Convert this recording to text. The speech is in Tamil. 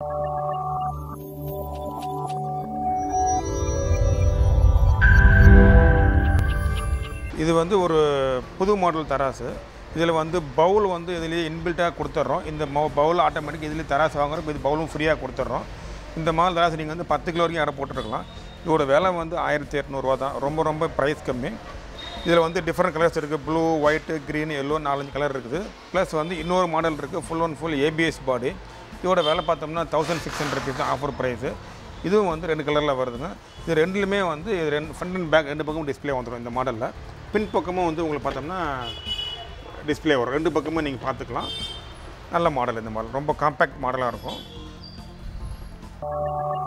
இது வந்து ஒரு புது மாடல் தராசு இதில் வந்து பவுல் வந்து இதுலேயே இன்பில்ட்டாக கொடுத்துட்றோம் இந்த பவுல் ஆட்டோமேட்டிக் இதுலேயே தராசு வாங்குறோம் இது பவுலும் ஃப்ரீயாக கொடுத்துட்றோம் இந்த மாதிரி தராசு நீங்கள் வந்து பத்து கிலோ வரைக்கும் எடை போட்டுருக்கலாம் இதோட விலை வந்து ஆயிரத்தி எட்நூறுவா தான் ரொம்ப ரொம்ப ப்ரைஸ் கம்மி இதில் வந்து டிஃப்ரெண்ட் கலர்ஸ் இருக்குது ப்ளூ ஒயிட்டு க்ரீன் எல்லோ நாலஞ்சு கலர் இருக்குது ப்ளஸ் வந்து இன்னொரு மாடல் இருக்குது full one full ABS body இதோட விலை பார்த்தோம்னா தௌசண்ட் சிக்ஸ் ஹண்ட்ரட் ருபீஸ் தான் ஆஃபர் ப்ரைஸு இதுவும் வந்து ரெண்டு கலரில் வருதுங்க இது ரெண்டுலுமே வந்து இது ரெண்டு ஃப்ரண்ட் அண்ட் பேக் ரெண்டு பக்கமும் டிஸ்ப்ளே வந்துடும் இந்த மாடலில் பின் பக்கமும் வந்து உங்களுக்கு பார்த்தோம்னா டிஸ்ப்ளே வரும் ரெண்டு பக்கமும் நீங்கள் பார்த்துக்கலாம் நல்ல மாடல் இந்த மாடல் ரொம்ப காம்பேக்ட் மாடலாக இருக்கும்